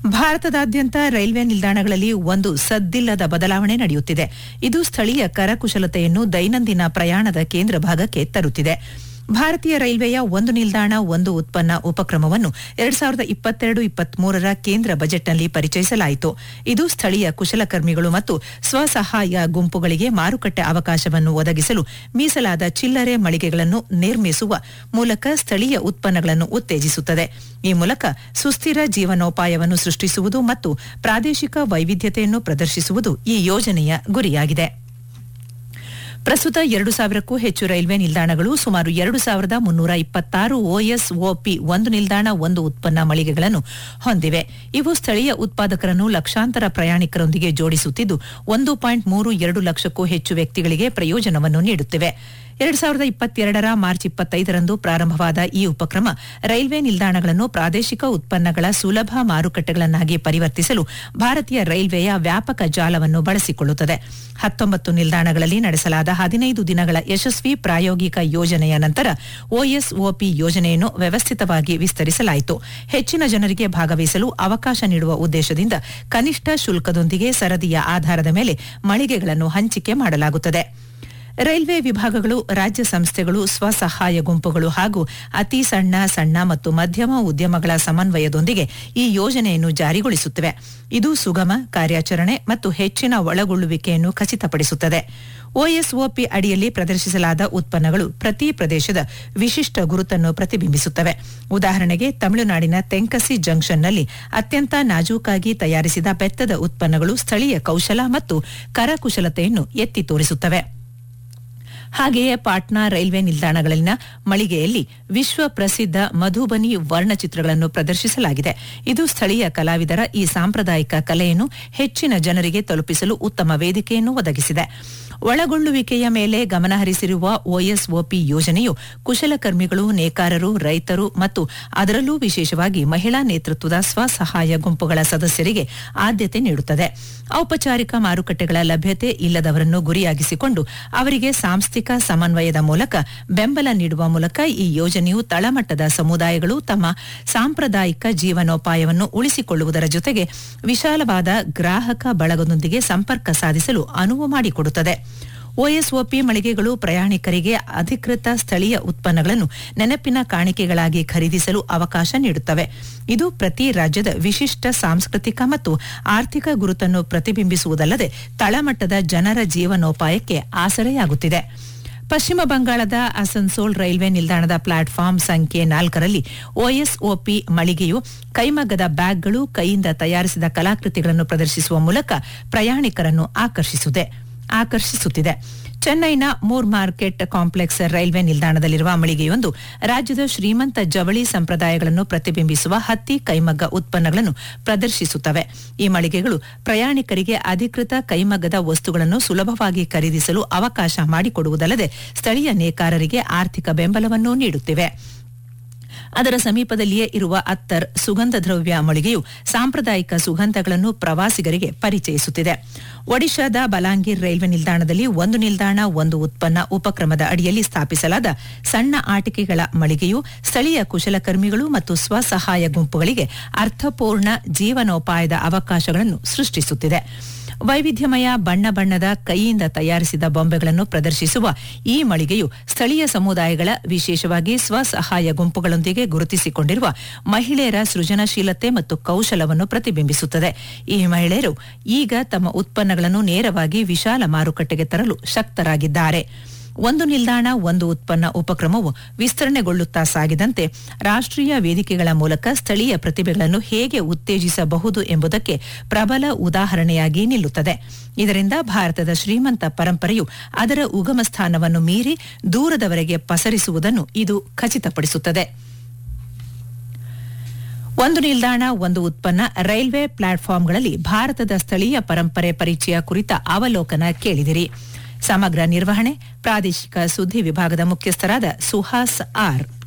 ಭಾರತದಾದ್ಯಂತ ರೈಲ್ವೆ ನಿಲ್ದಾಣಗಳಲ್ಲಿ ಒಂದು ಸದ್ದಿಲ್ಲದ ಬದಲಾವಣೆ ನಡೆಯುತ್ತಿದೆ ಇದು ಸ್ಥಳೀಯ ಕರಕುಶಲತೆಯನ್ನು ದೈನಂದಿನ ಪ್ರಯಾಣದ ಕೇಂದ್ರ ಭಾಗಕ್ಕೆ ತರುತ್ತಿದೆ ಭಾರತೀಯ ರೈಲ್ವೆಯ ಒಂದು ನಿಲ್ದಾಣ ಒಂದು ಉತ್ಪನ್ನ ಉಪಕ್ರಮವನ್ನು ಎರಡ್ ಸಾವಿರದ ಇಪ್ಪತ್ತೆರಡು ಇಪ್ಪತ್ಮೂರರ ಕೇಂದ್ರ ಬಜೆಟ್ನಲ್ಲಿ ಪರಿಚಯಿಸಲಾಯಿತು ಇದು ಸ್ಥಳೀಯ ಕುಶಲಕರ್ಮಿಗಳು ಮತ್ತು ಸ್ವಸಹಾಯ ಗುಂಪುಗಳಿಗೆ ಮಾರುಕಟ್ಟೆ ಅವಕಾಶವನ್ನು ಒದಗಿಸಲು ಮೀಸಲಾದ ಚಿಲ್ಲರೆ ಮಳಿಗೆಗಳನ್ನು ನಿರ್ಮಿಸುವ ಮೂಲಕ ಸ್ಥಳೀಯ ಉತ್ಪನ್ನಗಳನ್ನು ಉತ್ತೇಜಿಸುತ್ತದೆ ಈ ಮೂಲಕ ಸುಸ್ಥಿರ ಜೀವನೋಪಾಯವನ್ನು ಸೃಷ್ಟಿಸುವುದು ಮತ್ತು ಪ್ರಾದೇಶಿಕ ವೈವಿಧ್ಯತೆಯನ್ನು ಪ್ರದರ್ಶಿಸುವುದು ಈ ಯೋಜನೆಯ ಗುರಿಯಾಗಿದೆ ಪ್ರಸ್ತುತ ಎರಡು ಸಾವಿರಕ್ಕೂ ಹೆಚ್ಚು ರೈಲ್ವೆ ನಿಲ್ದಾಣಗಳು ಸುಮಾರು ಎರಡು ಸಾವಿರದ ಮುನ್ನೂರ ಇಪ್ಪತ್ತಾರು ಒಎಸ್ಒಪಿ ಒಂದು ನಿಲ್ದಾಣ ಒಂದು ಉತ್ಪನ್ನ ಮಳಿಗೆಗಳನ್ನು ಹೊಂದಿವೆ ಇವು ಸ್ಥಳೀಯ ಉತ್ಪಾದಕರನ್ನು ಲಕ್ಷಾಂತರ ಪ್ರಯಾಣಿಕರೊಂದಿಗೆ ಜೋಡಿಸುತ್ತಿದ್ದು ಒಂದು ಪಾಯಿಂಟ್ ಮೂರು ಎರಡು ಲಕ್ಷಕ್ಕೂ ಹೆಚ್ಚು ವ್ಯಕ್ತಿಗಳಿಗೆ ಪ್ರಯೋಜನವನ್ನು ನೀಡುತ್ತಿವೆ ಎರಡು ಸಾವಿರದ ಇಪ್ಪತ್ತೆರಡರ ಮಾರ್ಚ್ ಇಪ್ಪತ್ತೈದರಂದು ಪ್ರಾರಂಭವಾದ ಈ ಉಪಕ್ರಮ ರೈಲ್ವೆ ನಿಲ್ದಾಣಗಳನ್ನು ಪ್ರಾದೇಶಿಕ ಉತ್ಪನ್ನಗಳ ಸುಲಭ ಮಾರುಕಟ್ಟೆಗಳನ್ನಾಗಿ ಪರಿವರ್ತಿಸಲು ಭಾರತೀಯ ರೈಲ್ವೆಯ ವ್ಯಾಪಕ ಜಾಲವನ್ನು ಬಳಸಿಕೊಳ್ಳುತ್ತದೆ ಹತ್ತೊಂಬತ್ತು ನಿಲ್ದಾಣಗಳಲ್ಲಿ ನಡೆಸಲಾದ ಹದಿನೈದು ದಿನಗಳ ಯಶಸ್ವಿ ಪ್ರಾಯೋಗಿಕ ಯೋಜನೆಯ ನಂತರ ಒಎಸ್ಒಪಿ ಯೋಜನೆಯನ್ನು ವ್ಯವಸ್ಥಿತವಾಗಿ ವಿಸ್ತರಿಸಲಾಯಿತು ಹೆಚ್ಚಿನ ಜನರಿಗೆ ಭಾಗವಹಿಸಲು ಅವಕಾಶ ನೀಡುವ ಉದ್ದೇಶದಿಂದ ಕನಿಷ್ಠ ಶುಲ್ಕದೊಂದಿಗೆ ಸರದಿಯ ಆಧಾರದ ಮೇಲೆ ಮಳಿಗೆಗಳನ್ನು ಹಂಚಿಕೆ ಮಾಡಲಾಗುತ್ತದೆ ರೈಲ್ವೆ ವಿಭಾಗಗಳು ರಾಜ್ಯ ಸಂಸ್ಥೆಗಳು ಸ್ವಸಹಾಯ ಗುಂಪುಗಳು ಹಾಗೂ ಅತಿ ಸಣ್ಣ ಸಣ್ಣ ಮತ್ತು ಮಧ್ಯಮ ಉದ್ಯಮಗಳ ಸಮನ್ವಯದೊಂದಿಗೆ ಈ ಯೋಜನೆಯನ್ನು ಜಾರಿಗೊಳಿಸುತ್ತಿವೆ ಇದು ಸುಗಮ ಕಾರ್ಯಾಚರಣೆ ಮತ್ತು ಹೆಚ್ಚಿನ ಒಳಗೊಳ್ಳುವಿಕೆಯನ್ನು ಖಚಿತಪಡಿಸುತ್ತದೆ ಒಎಸ್ಒಪಿ ಅಡಿಯಲ್ಲಿ ಪ್ರದರ್ಶಿಸಲಾದ ಉತ್ಪನ್ನಗಳು ಪ್ರತಿ ಪ್ರದೇಶದ ವಿಶಿಷ್ಟ ಗುರುತನ್ನು ಪ್ರತಿಬಿಂಬಿಸುತ್ತವೆ ಉದಾಹರಣೆಗೆ ತಮಿಳುನಾಡಿನ ತೆಂಕಸಿ ಜಂಕ್ಷನ್ನಲ್ಲಿ ಅತ್ಯಂತ ನಾಜೂಕಾಗಿ ತಯಾರಿಸಿದ ಬೆತ್ತದ ಉತ್ಪನ್ನಗಳು ಸ್ಥಳೀಯ ಕೌಶಲ ಮತ್ತು ಕರಕುಶಲತೆಯನ್ನು ಎತ್ತಿ ತೋರಿಸುತ್ತವೆ ಹಾಗೆಯೇ ಪಾಟ್ನಾ ರೈಲ್ವೆ ನಿಲ್ದಾಣಗಳಲ್ಲಿನ ಮಳಿಗೆಯಲ್ಲಿ ವಿಶ್ವ ಪ್ರಸಿದ್ಧ ಮಧುಬನಿ ವರ್ಣಚಿತ್ರಗಳನ್ನು ಪ್ರದರ್ಶಿಸಲಾಗಿದೆ ಇದು ಸ್ಥಳೀಯ ಕಲಾವಿದರ ಈ ಸಾಂಪ್ರದಾಯಿಕ ಕಲೆಯನ್ನು ಹೆಚ್ಚಿನ ಜನರಿಗೆ ತಲುಪಿಸಲು ಉತ್ತಮ ವೇದಿಕೆಯನ್ನು ಒದಗಿಸಿದೆ ಒಳಗೊಳ್ಳುವಿಕೆಯ ಮೇಲೆ ಗಮನಹರಿಸಿರುವ ಒಎಸ್ಒಪಿ ಯೋಜನೆಯು ಕುಶಲಕರ್ಮಿಗಳು ನೇಕಾರರು ರೈತರು ಮತ್ತು ಅದರಲ್ಲೂ ವಿಶೇಷವಾಗಿ ಮಹಿಳಾ ನೇತೃತ್ವದ ಸ್ವಸಹಾಯ ಗುಂಪುಗಳ ಸದಸ್ಯರಿಗೆ ಆದ್ಯತೆ ನೀಡುತ್ತದೆ ಔಪಚಾರಿಕ ಮಾರುಕಟ್ಟೆಗಳ ಲಭ್ಯತೆ ಇಲ್ಲದವರನ್ನು ಗುರಿಯಾಗಿಸಿಕೊಂಡು ಅವರಿಗೆ ಸಾಂಸ್ಥಿಕ ಸಮನ್ವಯದ ಮೂಲಕ ಬೆಂಬಲ ನೀಡುವ ಮೂಲಕ ಈ ಯೋಜನೆಯು ತಳಮಟ್ಟದ ಸಮುದಾಯಗಳು ತಮ್ಮ ಸಾಂಪ್ರದಾಯಿಕ ಜೀವನೋಪಾಯವನ್ನು ಉಳಿಸಿಕೊಳ್ಳುವುದರ ಜೊತೆಗೆ ವಿಶಾಲವಾದ ಗ್ರಾಹಕ ಬಳಗದೊಂದಿಗೆ ಸಂಪರ್ಕ ಸಾಧಿಸಲು ಅನುವು ಮಾಡಿಕೊಡುತ್ತದೆ ಒಎಸ್ಒಪಿ ಮಳಿಗೆಗಳು ಪ್ರಯಾಣಿಕರಿಗೆ ಅಧಿಕೃತ ಸ್ಥಳೀಯ ಉತ್ಪನ್ನಗಳನ್ನು ನೆನಪಿನ ಕಾಣಿಕೆಗಳಾಗಿ ಖರೀದಿಸಲು ಅವಕಾಶ ನೀಡುತ್ತವೆ ಇದು ಪ್ರತಿ ರಾಜ್ಯದ ವಿಶಿಷ್ಟ ಸಾಂಸ್ಕೃತಿಕ ಮತ್ತು ಆರ್ಥಿಕ ಗುರುತನ್ನು ಪ್ರತಿಬಿಂಬಿಸುವುದಲ್ಲದೆ ತಳಮಟ್ಟದ ಜನರ ಜೀವನೋಪಾಯಕ್ಕೆ ಆಸರೆಯಾಗುತ್ತಿದೆ ಪಶ್ಚಿಮ ಬಂಗಾಳದ ಅಸನ್ಸೋಲ್ ರೈಲ್ವೆ ನಿಲ್ದಾಣದ ಪ್ಲಾಟ್ಫಾರ್ಮ್ ಸಂಖ್ಯೆ ನಾಲ್ಕರಲ್ಲಿ ಒಎಸ್ಒಪಿ ಮಳಿಗೆಯು ಕೈಮಗ್ಗದ ಬ್ಯಾಗ್ಗಳು ಕೈಯಿಂದ ತಯಾರಿಸಿದ ಕಲಾಕೃತಿಗಳನ್ನು ಪ್ರದರ್ಶಿಸುವ ಮೂಲಕ ಪ್ರಯಾಣಿಕರನ್ನು ಆಕರ್ಷಿಸಿದೆ ಆಕರ್ಷಿಸುತ್ತಿದೆ ಚೆನ್ನೈನ ಮೂರ್ ಮಾರ್ಕೆಟ್ ಕಾಂಪ್ಲೆಕ್ಸ್ ರೈಲ್ವೆ ನಿಲ್ದಾಣದಲ್ಲಿರುವ ಮಳಿಗೆಯೊಂದು ರಾಜ್ಯದ ಶ್ರೀಮಂತ ಜವಳಿ ಸಂಪ್ರದಾಯಗಳನ್ನು ಪ್ರತಿಬಿಂಬಿಸುವ ಹತ್ತಿ ಕೈಮಗ್ಗ ಉತ್ಪನ್ನಗಳನ್ನು ಪ್ರದರ್ಶಿಸುತ್ತವೆ ಈ ಮಳಿಗೆಗಳು ಪ್ರಯಾಣಿಕರಿಗೆ ಅಧಿಕೃತ ಕೈಮಗ್ಗದ ವಸ್ತುಗಳನ್ನು ಸುಲಭವಾಗಿ ಖರೀದಿಸಲು ಅವಕಾಶ ಮಾಡಿಕೊಡುವುದಲ್ಲದೆ ಸ್ಥಳೀಯ ನೇಕಾರರಿಗೆ ಆರ್ಥಿಕ ಬೆಂಬಲವನ್ನು ನೀಡುತ್ತಿವೆ ಅದರ ಸಮೀಪದಲ್ಲಿಯೇ ಇರುವ ಅತ್ತರ್ ಸುಗಂಧ ದ್ರವ್ಯ ಮಳಿಗೆಯು ಸಾಂಪ್ರದಾಯಿಕ ಸುಗಂಧಗಳನ್ನು ಪ್ರವಾಸಿಗರಿಗೆ ಪರಿಚಯಿಸುತ್ತಿದೆ ಒಡಿಶಾದ ಬಲಾಂಗೀರ್ ರೈಲ್ವೆ ನಿಲ್ದಾಣದಲ್ಲಿ ಒಂದು ನಿಲ್ದಾಣ ಒಂದು ಉತ್ಪನ್ನ ಉಪಕ್ರಮದ ಅಡಿಯಲ್ಲಿ ಸ್ಥಾಪಿಸಲಾದ ಸಣ್ಣ ಆಟಿಕೆಗಳ ಮಳಿಗೆಯು ಸ್ಥಳೀಯ ಕುಶಲಕರ್ಮಿಗಳು ಮತ್ತು ಸ್ವಸಹಾಯ ಗುಂಪುಗಳಿಗೆ ಅರ್ಥಪೂರ್ಣ ಜೀವನೋಪಾಯದ ಅವಕಾಶಗಳನ್ನು ಸೃಷ್ಟಿಸುತ್ತಿದೆ ವೈವಿಧ್ಯಮಯ ಬಣ್ಣ ಬಣ್ಣದ ಕೈಯಿಂದ ತಯಾರಿಸಿದ ಬೊಂಬೆಗಳನ್ನು ಪ್ರದರ್ಶಿಸುವ ಈ ಮಳಿಗೆಯು ಸ್ಥಳೀಯ ಸಮುದಾಯಗಳ ವಿಶೇಷವಾಗಿ ಸ್ವಸಹಾಯ ಗುಂಪುಗಳೊಂದಿಗೆ ಗುರುತಿಸಿಕೊಂಡಿರುವ ಮಹಿಳೆಯರ ಸೃಜನಶೀಲತೆ ಮತ್ತು ಕೌಶಲವನ್ನು ಪ್ರತಿಬಿಂಬಿಸುತ್ತದೆ ಈ ಮಹಿಳೆಯರು ಈಗ ತಮ್ಮ ಉತ್ಪನ್ನಗಳನ್ನು ನೇರವಾಗಿ ವಿಶಾಲ ಮಾರುಕಟ್ಟೆಗೆ ತರಲು ಶಕ್ತರಾಗಿದ್ದಾರೆ ಒಂದು ನಿಲ್ದಾಣ ಒಂದು ಉತ್ಪನ್ನ ಉಪಕ್ರಮವು ವಿಸ್ತರಣೆಗೊಳ್ಳುತ್ತಾ ಸಾಗಿದಂತೆ ರಾಷ್ಟ್ರೀಯ ವೇದಿಕೆಗಳ ಮೂಲಕ ಸ್ಥಳೀಯ ಪ್ರತಿಭೆಗಳನ್ನು ಹೇಗೆ ಉತ್ತೇಜಿಸಬಹುದು ಎಂಬುದಕ್ಕೆ ಪ್ರಬಲ ಉದಾಹರಣೆಯಾಗಿ ನಿಲ್ಲುತ್ತದೆ ಇದರಿಂದ ಭಾರತದ ಶ್ರೀಮಂತ ಪರಂಪರೆಯು ಅದರ ಉಗಮ ಸ್ಥಾನವನ್ನು ಮೀರಿ ದೂರದವರೆಗೆ ಪಸರಿಸುವುದನ್ನು ಇದು ಖಚಿತಪಡಿಸುತ್ತದೆ ಒಂದು ನಿಲ್ದಾಣ ಒಂದು ಉತ್ಪನ್ನ ರೈಲ್ವೆ ಪ್ಲಾಟ್ಫಾರ್ಮ್ಗಳಲ್ಲಿ ಭಾರತದ ಸ್ಥಳೀಯ ಪರಂಪರೆ ಪರಿಚಯ ಕುರಿತ ಅವಲೋಕನ ಕೇಳಿದಿರಿ ಸಮಗ್ರ ನಿರ್ವಹಣೆ ಪ್ರಾದೇಶಿಕ ಸುದ್ದಿ ವಿಭಾಗದ ಮುಖ್ಯಸ್ಥರಾದ ಸುಹಾಸ್ ಆರ್